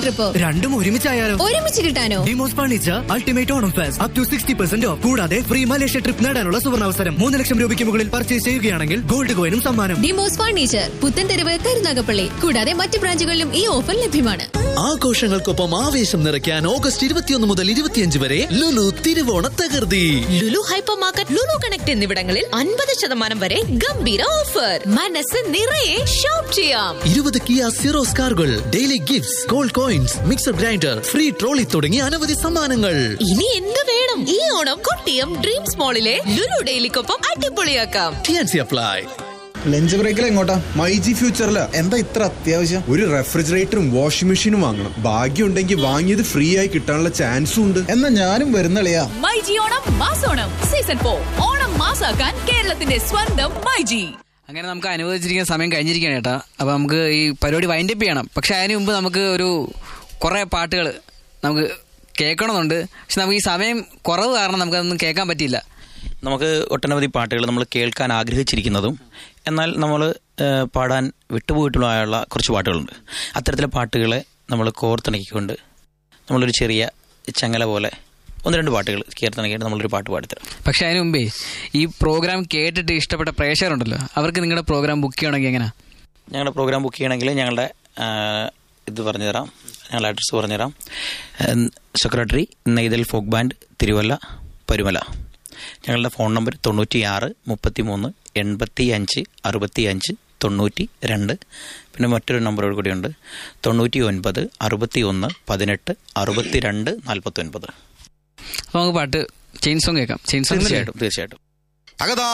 ട്രിപ്പോ രണ്ടും ഒരുമിച്ചായാലോ ഒരുമിച്ച് കിട്ടാനോ Demos furniture ultimate Onam fest up to sixty percent off കൂടാതെ ഫ്രീ മലേഷ്യ ട്രിപ്പ് നേടാനുള്ള സുവർണാവസരം മൂന്ന് ലക്ഷം രൂപയ്ക്ക് മുകളിൽ പർച്ചേസ് ചെയ്യുകയാണെങ്കിൽ ഗോൾഡ് കോയിനും സമ്മാനം ഡിമോസ് ഫർണിച്ചർ പുത്തൻതെരുവ് കരുനാഗപ്പള്ളി കൂടാതെ മറ്റ് ബ്രാഞ്ചുകളിലും ഈ ഓഫർ ലഭ്യമാണ് ആഘോഷങ്ങൾക്കൊപ്പം ആവേശം നിറയ്ക്കാൻ ഓഗസ്റ്റ് ഇരുപത്തിയൊന്ന് മുതൽ ഇരുപത്തിയഞ്ച് വരെ ലുലു തിരുവോണ തകർത്തി Lulu hypermarket Lulu connect എന്നിവിടങ്ങളിൽ അൻപത് ശതമാനം വരെ ഗംഭീര ഓഫർ മനസ്സ് നിറയെ ഷോപ്പ് ചെയ്യാം ഇരുപത് കിയ സീറോസ് കാറുകൾ daily gifts gold coins mixer grinder free trolley തുടങ്ങിയ അനവധി സമ്മാനങ്ങൾ ഇനി എന്ത് വേണം ഈ ഓണം കൊട്ടിയം ഡ്രീംസ് മോളിലെ ലുലു ഡെയിലിക്കൊപ്പം അടിപൊളിയാക്കാം ടിയാൻസി അപ്ലൈ ലഞ്ച് ബ്രേക്കിൽ എങ്ങോട്ടാ മൈ ജി ഫ്യൂച്ചറില് എന്താ ഇത്ര അത്യാവശ്യം ഒരു റെഫ്രിജറേറ്ററും വാഷിംഗ് മെഷീനും വാങ്ങണം ഭാഗ്യം ഉണ്ടെങ്കിൽ വാങ്ങിയത് ഫ്രീ ആയി കിട്ടാനുള്ള ചാൻസും ഉണ്ട് എന്നാ ഞാനും വരുന്നളിയാ മൈജി ഓണം മാസോണം സീസൺ ഫോർ ഓണം മാസാക്കാൻ കേരളത്തിന്റെ സ്വന്തം മൈജി അങ്ങനെ നമുക്ക് അനുവദിച്ചിരിക്കുന്ന സമയം കഴിഞ്ഞിരിക്കുകയാണ് ചേട്ടാ അപ്പോൾ നമുക്ക് ഈ പരിപാടി വൈൻഡപ്പ് ചെയ്യണം പക്ഷെ അതിന് മുമ്പ് നമുക്ക് ഒരു കുറേ പാട്ടുകൾ നമുക്ക് കേൾക്കണമെന്നുണ്ട് പക്ഷെ നമുക്ക് ഈ സമയം കുറവ് കാരണം നമുക്കതൊന്നും കേൾക്കാൻ പറ്റിയില്ല നമുക്ക് ഒട്ടനവധി പാട്ടുകൾ നമ്മൾ കേൾക്കാൻ ആഗ്രഹിച്ചിരിക്കുന്നതും എന്നാൽ നമ്മൾ പാടാൻ വിട്ടുപോയിട്ടുള്ള കുറച്ച് പാട്ടുകളുണ്ട് അത്തരത്തിലെ പാട്ടുകളെ നമ്മൾ കോർത്തിണക്കിക്കൊണ്ട് നമ്മളൊരു ചെറിയ ചങ്ങല പോലെ ഒന്ന് രണ്ട് പാട്ടുകൾ കീർത്തനക്കായിട്ട് നമ്മളൊരു പാട്ട് പാടിത്തരാം പക്ഷെ അതിന് മുമ്പേ ഈ പ്രോഗ്രാം കേട്ടിട്ട് ഇഷ്ടപ്പെട്ട പ്രേക്ഷകരുണ്ടല്ലോ അവർക്ക് നിങ്ങളുടെ പ്രോഗ്രാം ബുക്ക് ചെയ്യണമെങ്കിൽ എങ്ങനെയാ ഞങ്ങളുടെ പ്രോഗ്രാം ബുക്ക് ചെയ്യണമെങ്കിൽ ഞങ്ങളുടെ ആ, ഇത് പറഞ്ഞു തരാം ഞങ്ങളുടെ അഡ്രസ്സ് പറഞ്ഞു തരാം secretary Neythal folk band Thiruvalla Parumala ഞങ്ങളുടെ ഫോൺ നമ്പർ തൊണ്ണൂറ്റി ആറ് മുപ്പത്തി മൂന്ന് എൺപത്തി അഞ്ച് അറുപത്തി അഞ്ച് തൊണ്ണൂറ്റി രണ്ട് പിന്നെ മറ്റൊരു നമ്പർ കൂടിയുണ്ട് തൊണ്ണൂറ്റി ഒൻപത് അറുപത്തി ഒന്ന് പതിനെട്ട് അറുപത്തി രണ്ട് നാൽപ്പത്തി ഒൻപത് അപ്പോൾ നമുക്ക് പാട്ട് ചെയിൻ സോങ് കേൾക്കാം ചെയിൻ സോങ് തീർച്ചയായിട്ടും തീർച്ചയായിട്ടും തകതാ